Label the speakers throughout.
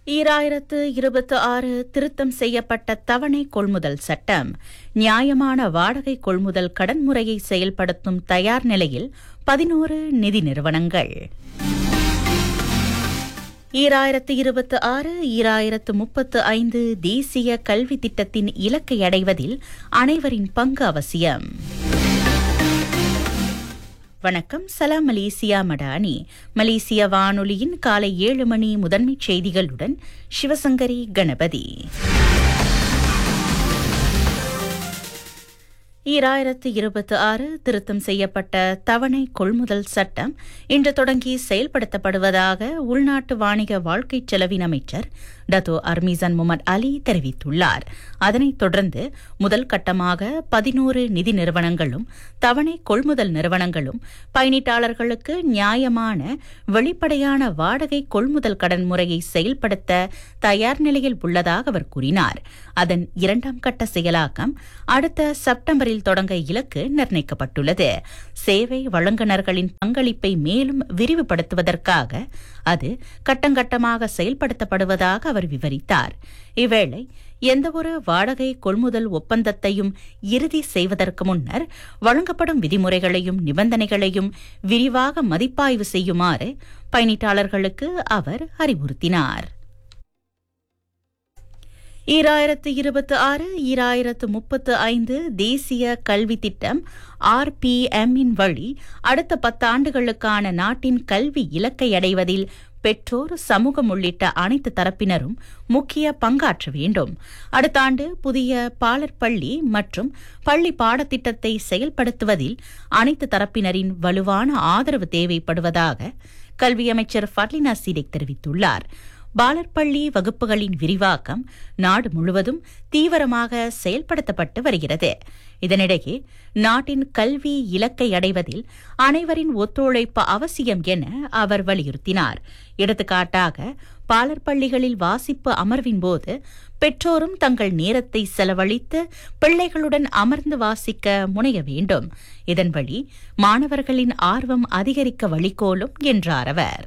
Speaker 1: ஈராயிரத்து இருபத்தி ஆறு திருத்தம் செய்யப்பட்ட தவணை கொள்முதல் சட்டம் நியாயமான வாடகை கொள்முதல் கடன் முறையை செயல்படுத்தும் தயார் நிலையில் பதினோரு நிதி நிறுவனங்கள் ஈராயிரத்து இருபத்தி ஆறு ஈராயிரத்து முப்பத்து ஐந்து தேசிய கல்வி திட்டத்தின் இலக்கை அடைவதில் அனைவரின் பங்கு அவசியம் வணக்கம் சலாம் மலேசியா மடானி மலேசிய வானொலியின் காலை ஏழு மணி முதன்மைச் செய்திகளுடன் சிவசங்கரி கணபதி ஈராயிரத்து இருபத்தி ஆறு திருத்தம் செய்யப்பட்ட தவணை கொள்முதல் சட்டம் இன்று தொடங்கி செயல்படுத்தப்படுவதாக உள்நாட்டு வாணிக வாழ்க்கை செலவின் அமைச்சர் டத்தோ அர்மீசன் முகமது அலி தெரிவித்துள்ளார் அதனைத் தொடர்ந்து முதல் கட்டமாக பதினோரு நிதி நிறுவனங்களும் தவணை கொள்முதல் நிறுவனங்களும் பயணீட்டாளர்களுக்கு நியாயமான வெளிப்படையான வாடகை கொள்முதல் கடன் முறையை செயல்படுத்த தயார் நிலையில் உள்ளதாக அவர் கூறினார் அதன் இரண்டாம் கட்ட செயலாக்கம் அடுத்த செப்டம்பரில் தொடங்க இலக்கு நிர்ணயிக்கப்பட்டுள்ளது சேவை வழங்குநர்களின் பங்களிப்பை மேலும் விரிவுபடுத்துவதற்காக அது கட்டங்கட்டமாக செயல்படுத்தப்படுவதாக அவர் விவரித்தார் இவ்வேளை எந்தவொரு வாடகை கொள்முதல் ஒப்பந்தத்தையும் இறுதி செய்வதற்கு முன்னர் வழங்கப்படும் விதிமுறைகளையும் நிபந்தனைகளையும் விரிவாக மதிப்பாய்வு செய்யுமாறு பயணீட்டாளர்களுக்கு அவர் அறிவுறுத்தினார் ஈராயிரத்து இருபத்தி ஆறு ஈராயிரத்து முப்பத்து ஐந்து தேசிய கல்வி திட்டம் ஆர்பிஎம் இன் வழி அடுத்த பத்தாண்டுகளுக்கான நாட்டின் கல்வி இலக்கை அடைவதில் பெற்றோர் சமூகம் உள்ளிட்ட அனைத்து தரப்பினரும் முக்கிய பங்காற்ற வேண்டும் அடுத்த ஆண்டு புதிய பாலர் பள்ளி மற்றும் பள்ளி பாடத்திட்டத்தை செயல்படுத்துவதில் அனைத்து தரப்பினரின் வலுவான ஆதரவு தேவைப்படுவதாக கல்வி அமைச்சர் ஃபர்லினா சீடெக் தெரிவித்துள்ளார் பாலர்பள்ளி வகுப்புகளின் விரிவாக்கம் நாடு முழுவதும் தீவிரமாக செயல்படுத்தப்பட்டு வருகிறது இதனிடையே நாட்டின் கல்வி இலக்கை அடைவதில் அனைவரின் ஒத்துழைப்பு அவசியம் என அவர் வலியுறுத்தினார் எடுத்துக்காட்டாக பாலர் பள்ளிகளில் வாசிப்பு அமர்வின் போது பெற்றோரும் தங்கள் நேரத்தை செலவழித்து பிள்ளைகளுடன் அமர்ந்து வாசிக்க முனைய வேண்டும் இதன் வழி மாணவர்களின் ஆர்வம் அதிகரிக்க வழிகோலும் என்றார் அவர்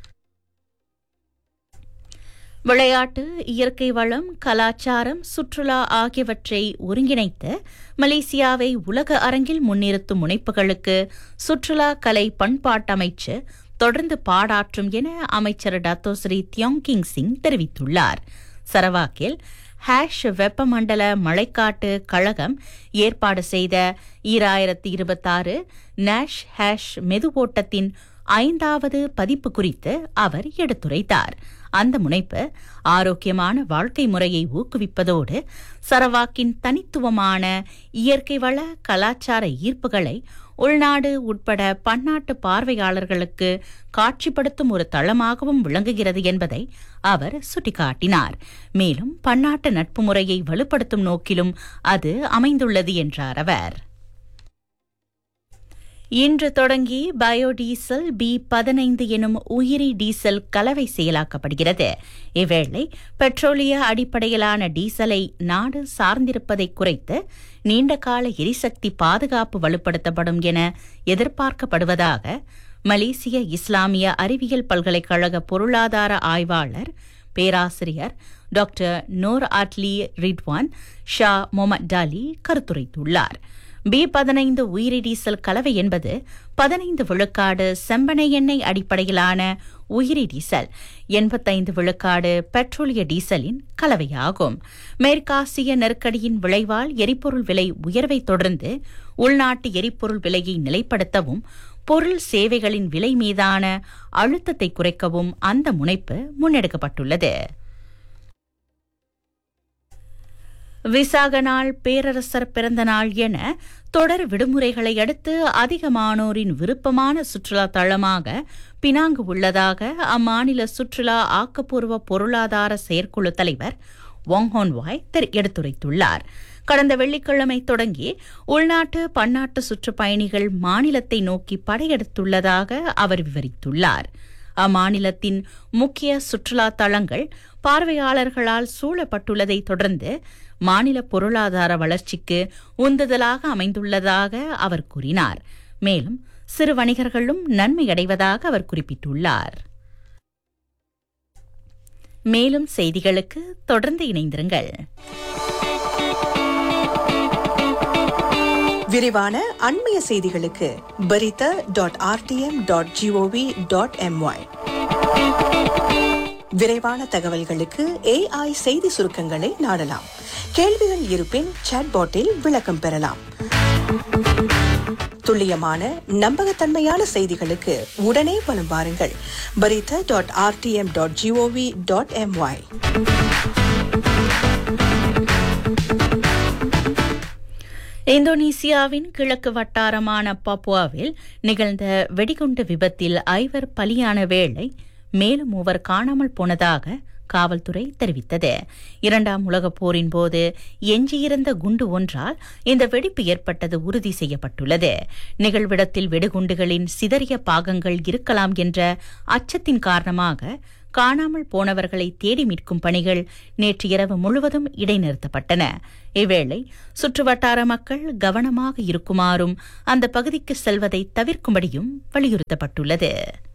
Speaker 1: விளையாட்டு இயற்கை வளம் கலாச்சாரம் சுற்றுலா ஆகியவற்றை ஒருங்கிணைத்து மலேசியாவை உலக அரங்கில் முன்னிறுத்தும் முனைப்புகளுக்கு சுற்றுலா கலை பண்பாட்டமைச்சு தொடர்ந்து பாடாற்றும் என அமைச்சர் டத்தோஸ்ரீ தியோங்கிங் சிங் தெரிவித்துள்ளார் சரவாக்கில் ஹேஷ் வெப்பமண்டல மழைக்காட்டு கழகம் ஏற்பாடு செய்த ஈராயிரத்தி இருபத்தாறு நேஷ் ஹேஷ் மெதுவோட்டத்தின் ஐந்தாவது பதிப்பு குறித்து அவர் எடுத்துரைத்தார் அந்த முனைப்பு ஆரோக்கியமான வாழ்க்கை முறையை ஊக்குவிப்பதோடு சரவாக்கின் தனித்துவமான இயற்கை வள கலாச்சார ஈர்ப்புகளை உள்நாடு உட்பட பன்னாட்டு பார்வையாளர்களுக்கு காட்சிப்படுத்தும் ஒரு தளமாகவும் விளங்குகிறது என்பதை அவர் சுட்டிக்காட்டினார் மேலும் பன்னாட்டு நட்பு முறையை வலுப்படுத்தும் நோக்கிலும் அது அமைந்துள்ளது என்றார் அவர் இன்று தொடங்கி பயோடீசல் பி பதினைந்து எனும் உயிரி டீசல் கலவை செயலாக்கப்படுகிறது இவ்வேளை பெட்ரோலிய அடிப்படையிலான டீசலை நாடு சார்ந்திருப்பதை குறைத்து நீண்டகால எரிசக்தி பாதுகாப்பு வலுப்படுத்தப்படும் என எதிர்பார்க்கப்படுவதாக மலேசிய இஸ்லாமிய அறிவியல் பல்கலைக்கழக பொருளாதார ஆய்வாளர் பேராசிரியர் doctor Noor Adli Ridwan Shah Mohd Dali கருத்துரைத்துள்ளார் பி பதினைந்து உயிரி டீசல் கலவை என்பது பதினைந்து விழுக்காடு செம்பனை எண்ணெய் அடிப்படையிலான உயிரி டீசல் எண்பத்தைந்து விழுக்காடு பெட்ரோலிய டீசலின் கலவையாகும் மேற்காசிய நெருக்கடியின் விளைவால் எரிபொருள் விலை உயர்வை தொடர்ந்து உள்நாட்டு எரிபொருள் விலையை நிலைப்படுத்தவும் பொருள் சேவைகளின் விலை மீதான அழுத்தத்தை குறைக்கவும் அந்த முனைப்பு முன்னெடுக்கப்பட்டுள்ளது விசாக நாள் பேரரசர் பிறந்த நாள் என தொடர் விடுமுறைகளை அடுத்து அதிகமானோரின் விருப்பமான சுற்றுலா தளமாக பினாங்கு உள்ளதாக அம்மாநில சுற்றுலா ஆக்கப்பூர்வ பொருளாதார செயற்குழு தலைவர் வாங்ஹோன் வாய் எடுத்துரைத்துள்ளார் கடந்த வெள்ளிக்கிழமை தொடங்கி உள்நாட்டு பன்னாட்டு சுற்றுப்பயணிகள் மாநிலத்தை நோக்கி படையெடுத்துள்ளதாக அவர் விவரித்துள்ளார் அம்மாநிலத்தின் முக்கிய சுற்றுலா தளங்கள் பார்வையாளர்களால் சூழப்பட்டுள்ளதை தொடர்ந்து மாநில பொருளாதார வளர்ச்சிக்கு உந்துதலாக அமைந்துள்ளதாக அவர் கூறினார் மேலும் சிறு வணிகர்களும் நன்மை அடைவதாக அவர் குறிப்பிட்டுள்ளார் மேலும் செய்திகளுக்கு தொடர்ந்து இணைந்திருங்கள்
Speaker 2: விரிவான அண்மைய செய்திகளுக்கு Berita dot RTM dot G O V dot M Y விரைவான தகவல்களுக்கு ஏஐ செய்தி சுருக்கங்களை நாடலாம் கேள்விகள் இருப்பின் சாட்பாட்டில் விளக்கம் பெறலாம் துல்லியமான நம்பகத்தன்மையான செய்திகளுக்கு உடனே வலம் வாருங்கள் Berita dot RTM dot G O V dot M Y
Speaker 1: இந்தோனேசியாவின் கிழக்கு வட்டாரமான பாப்புவாவில் நிகழ்ந்த வெடிகுண்டு விபத்தில் ஐவர் பலியான வேளை மேலும் மூவர் காணாமல் போனதாக காவல்துறை தெரிவித்தது இரண்டாம் உலகப் போரின் போது எஞ்சியிருந்த குண்டு ஒன்றால் இந்த வெடிப்பு ஏற்பட்டது உறுதி செய்யப்பட்டுள்ளது நிகழ்விடத்தில் வெடிகுண்டுகளின் சிதறிய பாகங்கள் இருக்கலாம் என்ற அச்சத்தின் காரணமாக காணாமல் போனவர்களை தேடி மீட்கும் பணிகள் நேற்று இரவு முழுவதும் இடைநிறுத்தப்பட்டன இவ்வேளை சுற்றுவட்டார மக்கள் கவனமாக இருக்குமாறும் அந்த பகுதிக்கு செல்வதை தவிர்க்கும்படியும் வலியுறுத்தப்பட்டுள்ளது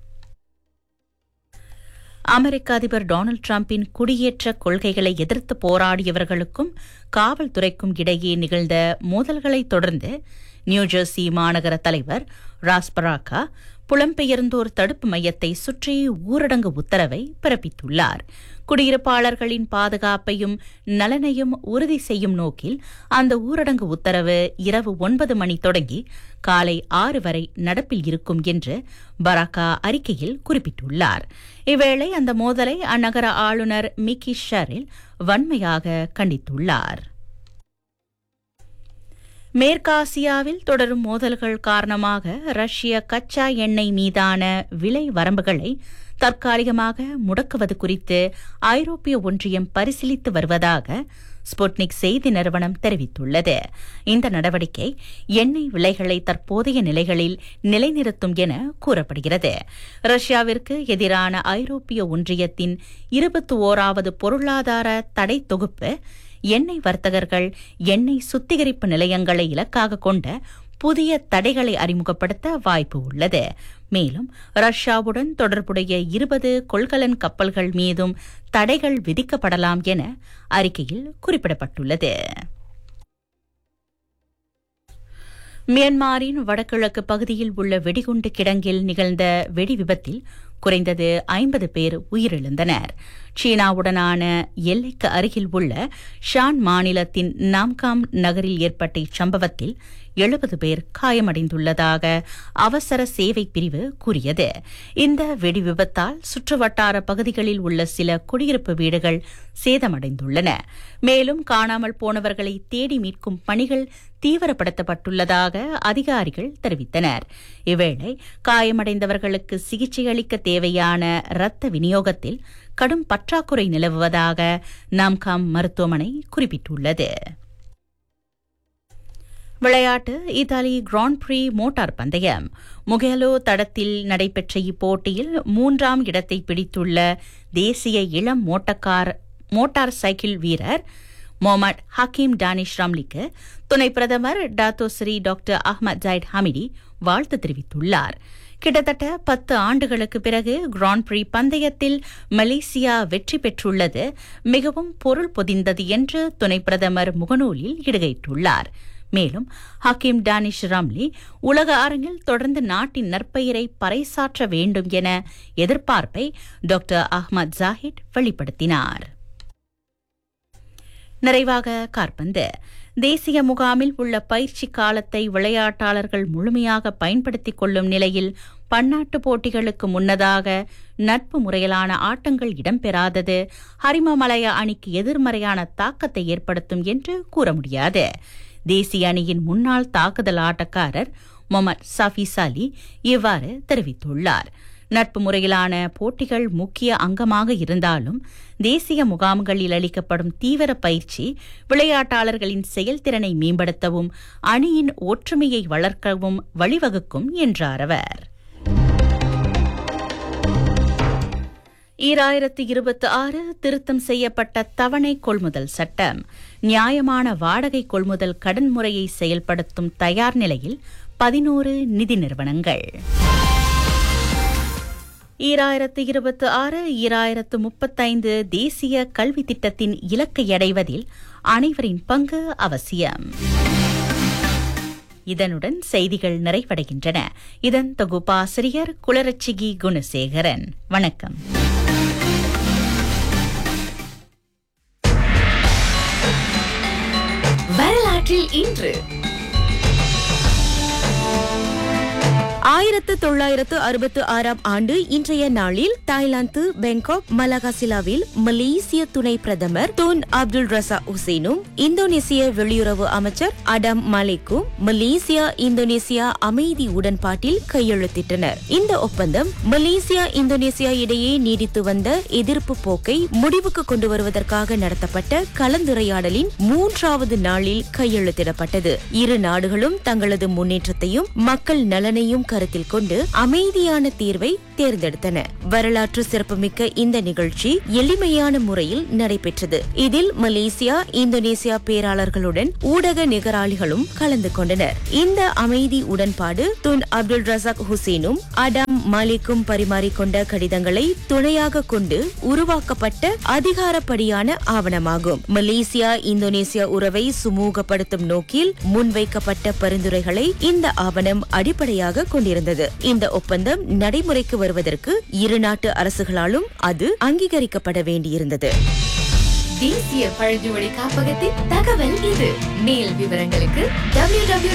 Speaker 1: அமெரிக்க அதிபர் டொனால்டு டிரம்பின் குடியேற்ற கொள்கைகளை எதிர்த்து போராடியவர்களுக்கும் காவல்துறைக்கும் இடையே நிகழ்ந்த மோதல்களைத் தொடர்ந்து நியூஜெர்சி மாநகர தலைவர் ராஸ்பராக்கா புலம்பெயர்ந்தோர் தடுப்பு மையத்தை சுற்றி ஊரடங்கு உத்தரவை பிறப்பித்துள்ளார் குடியிருப்பாளர்களின் பாதுகாப்பையும் நலனையும் உறுதி செய்யும் நோக்கில் அந்த ஊரடங்கு உத்தரவு இரவு ஒன்பது மணி தொடங்கி காலை ஆறு வரை நடப்பில் இருக்கும் என்று பராக்கா அறிக்கையில் குறிப்பிட்டுள்ளார் இவ்வேளை அந்த மோதலை அந்நகர ஆளுநர் மிக்கி ஷரில் வன்மையாக கண்டித்துள்ளார் மேற்காசியாவில் தொடரும் மோதல்கள் காரணமாக ரஷ்ய கச்சா எண்ணெய் மீதான விலை வரம்புகளை தற்காலிகமாக முடக்குவது குறித்து ஐரோப்பிய ஒன்றியம் பரிசீலித்து வருவதாக ஸ்புட்னிக் செய்தி நிறுவனம் தெரிவித்துள்ளது இந்த நடவடிக்கை எண்ணெய் விலைகளை தற்போதைய நிலைகளில் நிலைநிறுத்தும் என கூறப்படுகிறது ரஷ்யாவிற்கு எதிரான ஐரோப்பிய ஒன்றியத்தின் இருபத்தி ஓராவது பொருளாதார தடை தொகுப்பு எண்ணெய் வர்த்தகர்கள் எண்ணெய் சுத்திகரிப்பு நிலையங்களை இலக்காக கொண்ட புதிய தடைகளை அறிமுகப்படுத்த வாய்ப்பு உள்ளது மேலும் ரஷ்யாவுடன் தொடர்புடைய இருபது கொள்கலன் கப்பல்கள் மீதும் தடைகள் விதிக்கப்படலாம் என அறிக்கையில் குறிப்பிடப்பட்டுள்ளது மியான்மரின் வடகிழக்கு பகுதியில் உள்ள வெடிகுண்டு கிடங்கில் நிகழ்ந்த வெடி விபத்தில் குறைந்தது ஐம்பது பேர் உயிரிழந்தனர் சீனாவுடனான எல்லைக்கு அருகில் உள்ள ஷான் மாநிலத்தின் நாம்காம் நகரில் ஏற்பட்ட இச்சம்பவத்தில் எழுபது பேர் காயமடைந்துள்ளதாக அவசர சேவை பிரிவு கூறியது இந்த வெடி விபத்தால் சுற்றுவட்டார பகுதிகளில் உள்ள சில குடியிருப்பு வீடுகள் சேதமடைந்துள்ளன மேலும் காணாமல் போனவர்களை தேடி மீட்கும் பணிகள் தீவிரப்படுத்தப்பட்டுள்ளதாக அதிகாரிகள் தெரிவித்தனர் இவ்வேளை காயமடைந்தவர்களுக்கு சிகிச்சை அளிக்க தேவையான இரத்த விநியோகத்தில் கடும் பற்றாக்குறை நிலவுவதாக நாம்காம் மருத்துவமனை குறிப்பிட்டுள்ளது விளையாட்டு இத்தாலி கிராண்ட் பிரீ மோட்டார் பந்தயம் முகேலோ தடத்தில் நடைபெற்ற இப்போட்டியில் மூன்றாம் இடத்தை பிடித்துள்ள தேசிய இளம் மோட்டக்கார் மோட்டார் சைக்கிள் வீரர் மொஹமட் ஹக்கீம் டானிஷ் ராம்லிக்கு துணை பிரதமர் Dato Sri doctor Ahmad Zahid Hamidi வாழ்த்து தெரிவித்துள்ளார் கிட்டத்தட்ட பத்து ஆண்டுகளுக்கு பிறகு கிராண்ட் பிரீ பந்தயத்தில் மலேசியா வெற்றி பெற்றுள்ளது மிகவும் பொருள் பொதிந்தது என்று துணை பிரதமர் முகநூலில் இடுகையிட்டுள்ளார் மேலும் ஹக்கீம் டானிஷ் ராம்லி உலக அரங்கில் தொடர்ந்து நாட்டின் நற்பெயரை பறைசாற்ற வேண்டும் என எதிர்பார்ப்பை டாக்டர் அஹ்மத் ஜாஹிட் வெளிப்படுத்தினார் நிறைவாக கார்பந்து தேசிய முகாமில் உள்ள பயிற்சி காலத்தை விளையாட்டாளர்கள் முழுமையாக பயன்படுத்திக் கொள்ளும் நிலையில் பன்னாட்டு போட்டிகளுக்கு முன்னதாக நட்பு முறையிலான ஆட்டங்கள் இடம்பெறாதது ஹரிமமலய அணிக்கு எதிர்மறையான தாக்கத்தை ஏற்படுத்தும் என்று கூற முடியாது தேசிய அணியின் முன்னாள் தாக்குதல் ஆட்டக்காரர் மொமட் சஃபீஸ் அலி இவ்வாறு தெரிவித்துள்ளார் நட்பு முறையிலான போட்டிகள் முக்கிய அங்கமாக இருந்தாலும் தேசிய முகாம்களில் அளிக்கப்படும் தீவிர பயிற்சி விளையாட்டாளர்களின் செயல்திறனை மேம்படுத்தவும் அணியின் ஒற்றுமையை வளர்க்கவும் வழிவகுக்கும் என்றார் அவர் ஈராயிரத்து இருபத்தி ஆறு திருத்தம் செய்யப்பட்ட தவணை கொள்முதல் சட்டம் நியாயமான வாடகை கொள்முதல் கடன் முறையை செயல்படுத்தும் தயார் நிலையில் பதினோரு நிதி நிறுவனங்கள் ஈராயிரத்து இருபத்தி ஆறு ஈராயிரத்து முப்பத்தைந்து தேசிய கல்வி திட்டத்தின் இலக்கை அடைவதில் அனைவரின் பங்கு அவசியம் இதனுடன் செய்திகள் நிறைவடைகின்றன இதன் தொகுப்பாசிரியர் குளரட்சிகி குணசேகரன் வணக்கம்
Speaker 3: வரலாற்றில் இன்று
Speaker 4: ஆயிரத்து தொள்ளாயிரத்து அறுபத்து ஆறாம் ஆண்டு இன்றைய நாளில் தாய்லாந்து பேங்காக் மலகாசிலாவில் மலேசிய துணை பிரதமர் தூன் அப்துல் ரசா ஹுசேனும் இந்தோனேசிய வெளியுறவு அமைச்சர் அடம் மாலிக்கும் மலேசியா இந்தோனேசியா அமைதி உடன்பாட்டில் கையெழுத்திட்டனர் இந்த ஒப்பந்தம் மலேசியா இந்தோனேசியா இடையே நீடித்து வந்த எதிர்ப்பு போக்கை முடிவுக்கு கொண்டு வருவதற்காக நடத்தப்பட்ட கலந்துரையாடலின் மூன்றாவது நாளில் கையெழுத்திடப்பட்டது இரு நாடுகளும் தங்களது முன்னேற்றத்தையும் மக்கள் நலனையும் கருத்தில் கொண்டு அமைதியான தீர்வை தேர்ந்தெடுத்தன வரலாற்று சிறப்புமிக்க இந்த நிகழ்ச்சி எளிமையான முறையில் நடைபெற்றது இதில் மலேசியா இந்தோனேசியா பேராளர்களுடன் ஊடக நிகராளிகளும் கலந்து கொண்டனர் இந்த அமைதி உடன்பாடு துன் அப்துல் ரசாக் ஹுசேனும் அடாம் மாலிக்கும் பரிமாறிக்கொண்ட கடிதங்களை துணையாக கொண்டு உருவாக்கப்பட்ட அதிகாரப்படியான ஆவணமாகும் மலேசியா இந்தோனேசியா உறவை சுமூகப்படுத்தும் நோக்கில் முன்வைக்கப்பட்ட பரிந்துரைகளை இந்த ஆவணம் அடிப்படையாக கொண்டிருந்தது இந்த ஒப்பந்தம் நடைமுறைக்கு வருவதற்கு இரு நாட்டு அரசுகளாலும் அது அங்கீகரிக்கப்பட வேண்டியிருந்தது
Speaker 3: தேசிய பழங்குடி காப்பகத்தின் தகவல் இது மேல் விவரங்களுக்கு www.rti.org.my